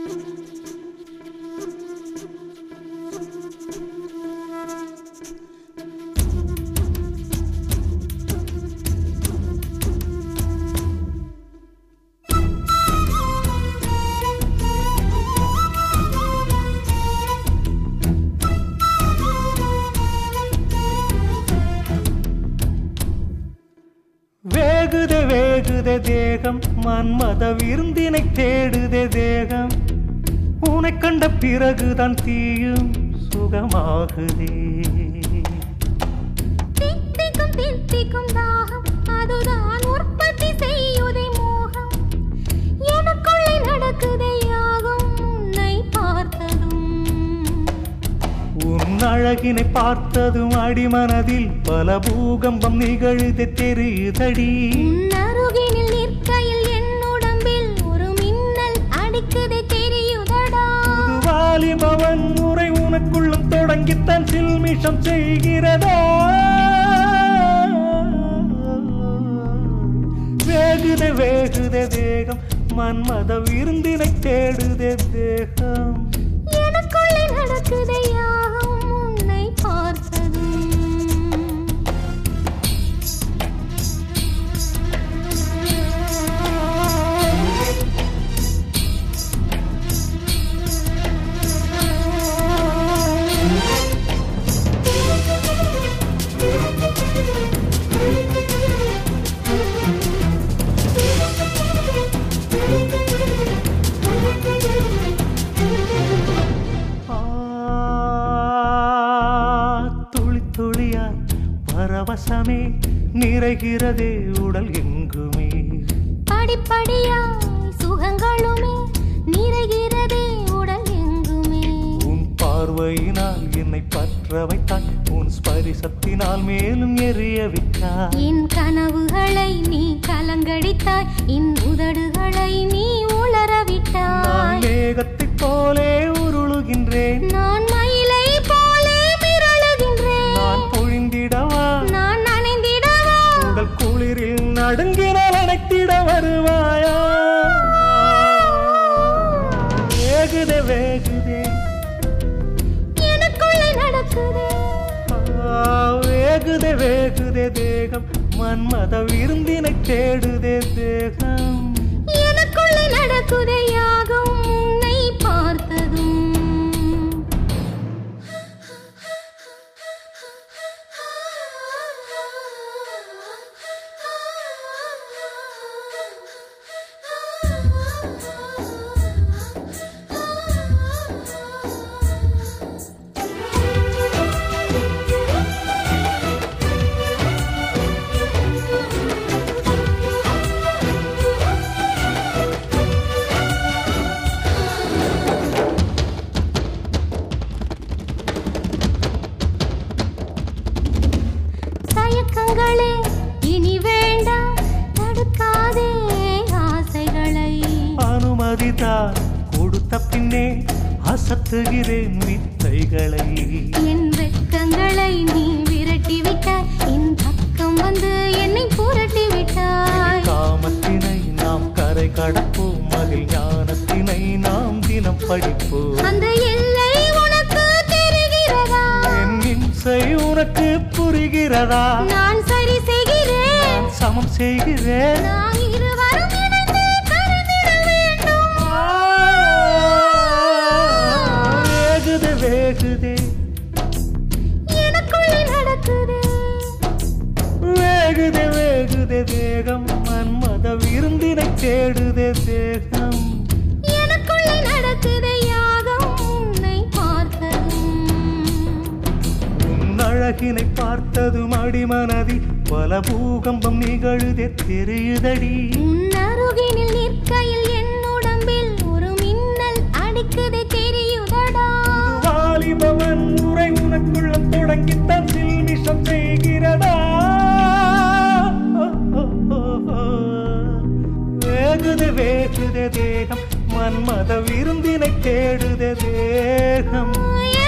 வேகுதே வேகுதே தேகம் மன்மத விருந்தினை தேடுதே தேகம் உனை கண்ட பிறகுதான் தீயும் சுகமாகுதே தித்திக்கும் தித்திக்கும் தாகம் அதுதான் உற்பத்தி செய்யுதே மோகம் எனக்குள்ளே நடக்குதே யாகம் உன்னை பார்த்ததும் உன் அழகினை பார்த்ததும் அடிமனதில் பல பூகம்பம் நிகழுதே தெரியுதடி உன் அருகினில் நிற்கையில் என் உடம்பில் ஒரு மின்னல் அடிக்குதே தெரியுதடா புது வாலிபவன் முறை உனக்குள்ளும் தொடங்கித்தான் சில்மிஷம் செய்கிறதா வேகுதே வேகுதே தேகம் மன்மத விருந்தினை தேடுதே தேகம் எனக்குள்ளே நடக்குதே யாகம் உன்னை பார்த்ததும் ஆ, துளி துளியா பரவசமே நிறைகிறதே உடல் எங்குமே படிப்படியாய் சுகங்களுமே நிறைகிறதே உடல் எங்குமே உன் பார்வையினால் என்னை பற்ற வைத்தாய் உன் ஸ்பரிசத்தினால் மேலும் எரிய விட்டாய் என் கனவுகளை நீ கலங்கடித்தாய் என் உதடுகளை நீ உளர நான் விட்டாய் மேகத்தைப் போலே உருளுகின்றேன் நான் மயிலை போலே மிரளுகின்றேன் நான் பொழிந்திடவா நான் நனைந்திடவா உடல் குளிரில் நடுங்கினால் அணைத்திட வருவாயா வேகுதே வேகுதே எனக்குள்ளே நடக்குதே ஆ, வேகுதே வேகுதே தேகம் மன்மத விருந்தினை தேடுதே தேகம் எனக்குள்ளே நடக்குதே யாகம் உன்னை பார்த்ததும் தயக்கங்களே இனி வேண்டாம் தடுக்காதே ஆசைகளை அனுமதிதான் கொடுத்த பின்னே அசத்துகிறேன் வித்தைகளை என் வெட்கங்களை நீ விரட்டி விட்டாய் என் பக்கம் வந்து என்னை புரட்டி விட்டாய் காமத்தினை நாம் கரை கடப்போம் அதில் ஞானத்தினை நாம் தினம் படிப்போம் அந்த எல்லை உனக்கு தெரிகிறதா என் இம்சை உனக்கு புரிகிறதா நான் சரி செய்கிறேன் நான் சமம் செய்கிறேன் நாம் இருவரும் இணைந்து கலந்திட வேண்டும் வேகுதே வேகுதே எனக்குள்ளே நடக்குதே வேகுதே வேகுதே தேகம் மன்மத விருந்தினை தேடுதே தேகம் எனக்குள்ளே நடக்குதே யாகம் உன்னை பார்த்ததும் உன் அழகினை பார்த்ததும் அடிமனதி பல பூகம்பம் நிகழுதே தெரியுதடி உன் அருகினில் நிற்கையில் என் உடம்பில் ஒரு மின்னல் அடிக்குதே தெரியுதடா வாலிபவன் உரை உனக்குள்ளம் தொடங்கித்தான் சில்மிஷம் செய்கிறதா வேகுதே வேகுதே தேகம் மன்மத விருந்தினை தேடுதே தேகம்